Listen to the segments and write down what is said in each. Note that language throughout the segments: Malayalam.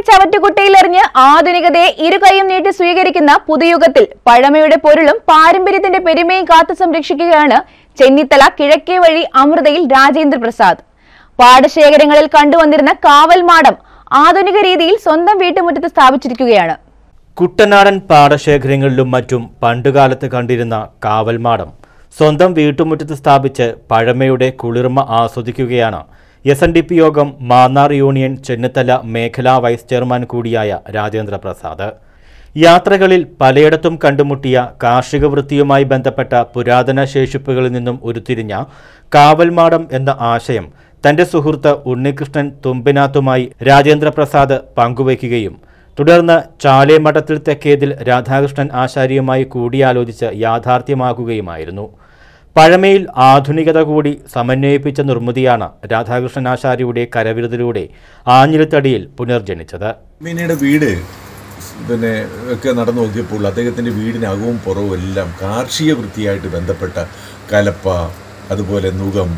ചവറ്റുകുട്ടയിലെറിഞ്ഞ് ആധുനികതയെ ഇരുകൈയും നീട്ടി സ്വീകരിക്കുന്ന പുതുയുഗത്തിൽ പഴമയുടെ പൊരുളും പാരമ്പര്യത്തിന്റെ പെരുമയും കാത്തു സംരക്ഷിക്കുകയാണ് ചെന്നിത്തല കിഴക്കേ വഴി അമൃതയിൽ രാജേന്ദ്ര പ്രസാദ് പാടശേഖരങ്ങളിൽ കണ്ടുവന്നിരുന്ന കാവൽ മാടം ആധുനിക രീതിയിൽ സ്വന്തം വീട്ടുമുറ്റത്ത് സ്ഥാപിച്ചിരിക്കുകയാണ് കുട്ടനാടൻ പാടശേഖരങ്ങളിലും മറ്റും പണ്ടുകാലത്ത് കണ്ടിരുന്ന കാവൽമാടം സ്വന്തം വീട്ടുമുറ്റത്ത് സ്ഥാപിച്ച് പഴമയുടെ കുളിർമ ആസ്വദിക്കുകയാണ് എസ് എൻ ഡി പി യോഗം മാന്നാർ യൂണിയൻ ചെന്നിത്തല മേഖലാ വൈസ് ചെയർമാൻ കൂടിയായ രാജേന്ദ്ര പ്രസാദ് യാത്രകളിൽ പലയിടത്തും കണ്ടുമുട്ടിയ കാർഷിക വൃത്തിയുമായി ബന്ധപ്പെട്ട പുരാതന ശേഷിപ്പുകളിൽ നിന്നും ഉരുത്തിരിഞ്ഞ കാവൽമാടം എന്ന ആശയം തന്റെ സുഹൃത്ത് ഉണ്ണികൃഷ്ണൻ തുമ്പിനാത്തുമായി രാജേന്ദ്ര പ്രസാദ് പങ്കുവയ്ക്കുകയും തുടർന്ന് ചാലേമഠത്തിൽ തെക്കേതിൽ രാധാകൃഷ്ണൻ ആശാരിയുമായി കൂടിയാലോചിച്ച് യാഥാർത്ഥ്യമാക്കുകയുമായിരുന്നു പഴമയിൽ ആധുനികത കൂടി സമന്വയിപ്പിച്ച നിർമ്മിതിയാണ് രാധാകൃഷ്ണൻ ആശാരിയുടെ കരവിരുതിലൂടെ ആഞ്ഞിലിത്തടിയിൽ പുനർജനിച്ചത് മീനയുടെ വീട് പിന്നെ ഒക്കെ നടന്നു നോക്കിയപ്പോൾ അദ്ദേഹത്തിൻ്റെ വീടിനകവും പുറവും എല്ലാം കാർഷിക വൃത്തിയായിട്ട് ബന്ധപ്പെട്ട കലപ്പ അതുപോലെ നുകം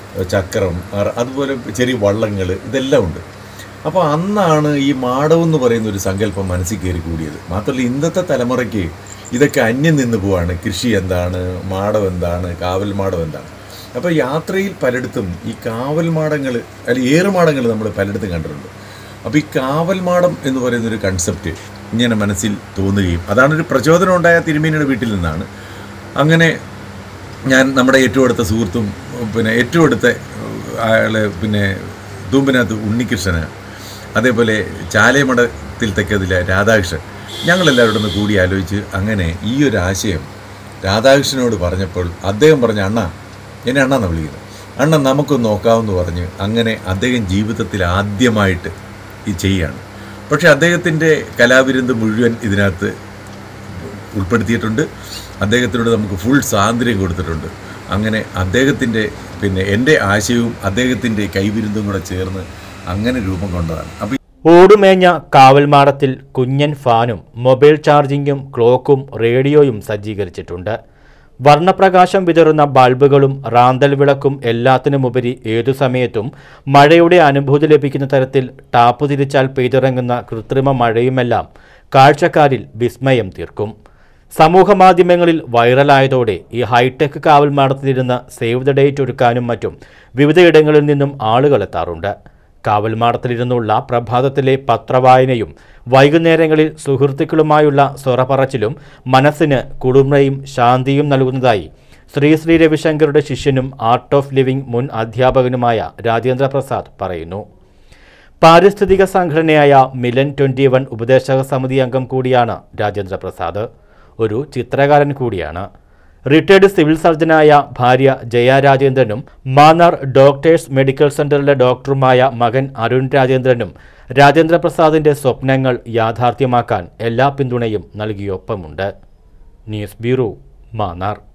ചക്രം അറ- അതുപോലെ ചെറിയ വള്ളങ്ങൾ ഇതെല്ലാം ഉണ്ട് അപ്പോൾ അന്നാണ് ഈ മാടം എന്ന് പറയുന്ന ഒരു സങ്കല്പം മനസ്സിൽ കയറി കൂടിയത് മാത്രമല്ല ഇന്നത്തെ തലമുറയ്ക്ക് ഇതൊക്കെ അന്യം നിന്ന് പോവാണ് കൃഷി എന്താണ് മാടം എന്താണ് കാവൽ മാടം എന്താണ് അപ്പോൾ യാത്രയിൽ പലയിടത്തും ഈ കാവൽ മാടങ്ങൾ അല്ലെങ്കിൽ ഏറുമാടങ്ങൾ നമ്മൾ പലയിടത്തും കണ്ടിട്ടുണ്ട് അപ്പോൾ ഈ കാവൽമാടം എന്ന് പറയുന്ന ഒരു കൺസെപ്റ്റ് ഇങ്ങനെ മനസ്സിൽ തോന്നുകയും അതാണ് ഒരു പ്രചോദനം ഉണ്ടായ തിരുമേനിയുടെ വീട്ടിൽ നിന്നാണ് അങ്ങനെ ഞാൻ നമ്മുടെ ഏറ്റവും അടുത്ത സുഹൃത്തും പിന്നെ ഏറ്റവും അടുത്ത അയാൾ പിന്നെ തൂമ്പിനകത്ത് ഉണ്ണികൃഷ്ണന് അതേപോലെ ചാലയമഠത്തിൽ തെക്കതിലെ രാധാകൃഷ്ണൻ ഞങ്ങളെല്ലാവരും ഒന്ന് കൂടി ആലോചിച്ച് അങ്ങനെ ഈ ഒരു ആശയം രാധാകൃഷ്ണനോട് പറഞ്ഞപ്പോൾ അദ്ദേഹം പറഞ്ഞ അണ്ണ എന്നെ അണ്ണാന്ന് വിളിക്കുന്നത് അണ്ണൻ നമുക്കൊന്ന് നോക്കാമെന്ന് പറഞ്ഞ് അങ്ങനെ അദ്ദേഹം ജീവിതത്തിൽ ആദ്യമായിട്ട് ഈ ചെയ്യുകയാണ് പക്ഷേ അദ്ദേഹത്തിൻ്റെ കലാവിരുന്ന് മുഴുവൻ ഇതിനകത്ത് ഉൾപ്പെടുത്തിയിട്ടുണ്ട് അദ്ദേഹത്തിനോട് നമുക്ക് ഫുൾ സ്വാതന്ത്ര്യം കൊടുത്തിട്ടുണ്ട് അങ്ങനെ അദ്ദേഹത്തിൻ്റെ പിന്നെ എൻ്റെ ആശയവും അദ്ദേഹത്തിൻ്റെ കൈവിരുന്നും കൂടെ ചേർന്ന് അങ്ങനെ രൂപം കൊണ്ടതാണ് അപ്പോൾ ഓടുമേഞ്ഞ കാവൽമാടത്തിൽ കുഞ്ഞൻ ഫാനും മൊബൈൽ ചാർജിങ്ങും ക്ലോക്കും റേഡിയോയും സജ്ജീകരിച്ചിട്ടുണ്ട് വർണ്ണപ്രകാശം വിതറുന്ന ബൾബുകളും റാന്തൽ വിളക്കും എല്ലാത്തിനുമുപരി ഏതു സമയത്തും മഴയുടെ അനുഭൂതി ലഭിക്കുന്ന തരത്തിൽ ടാപ്പ് തിരിച്ചാൽ പെയ്തിറങ്ങുന്ന കൃത്രിമ മഴയുമെല്ലാം കാഴ്ചക്കാരിൽ വിസ്മയം തീർക്കും സമൂഹമാധ്യമങ്ങളിൽ വൈറലായതോടെ ഈ ഹൈടെക് കാവൽമാടത്തിലിരുന്ന് സേവ് ദ ഡേറ്റ് ഒരുക്കാനും മറ്റും വിവിധയിടങ്ങളിൽ നിന്നും ആളുകൾ എത്താറുണ്ട് കാവൽമാടത്തിലിരുന്നുള്ള പ്രഭാതത്തിലെ പത്രവായനയും വൈകുന്നേരങ്ങളിൽ സുഹൃത്തുക്കളുമായുള്ള സ്വറപറച്ചിലും മനസ്സിന് കുളിർമയും ശാന്തിയും നൽകുന്നതായി ശ്രീ ശ്രീ രവിശങ്കറുടെ ശിഷ്യനും ആർട്ട് ഓഫ് ലിവിംഗ് മുൻ അധ്യാപകനുമായ രാജേന്ദ്ര പ്രസാദ് പറയുന്നു പാരിസ്ഥിതിക സംഘടനയായ മിലൻ ട്വൻ്റി വൺ ഉപദേശക സമിതി അംഗം കൂടിയാണ് രാജേന്ദ്ര പ്രസാദ് ഒരു ചിത്രകാരൻ കൂടിയാണ് റിട്ടയർഡ് സിവിൽ സർജനായ ഭാര്യ ജയ രാജേന്ദ്രനും മാന്നാർ ഡോക്ടേഴ്സ് മെഡിക്കൽ സെന്ററിലെ ഡോക്ടറുമായ മകൻ അരുൺ രാജേന്ദ്രനും രാജേന്ദ്ര പ്രസാദിന്റെ സ്വപ്നങ്ങൾ യാഥാർത്ഥ്യമാക്കാൻ എല്ലാ പിന്തുണയും നൽകിയൊപ്പമുണ്ട് ന്യൂസ് ബ്യൂറോ മാന്നാർ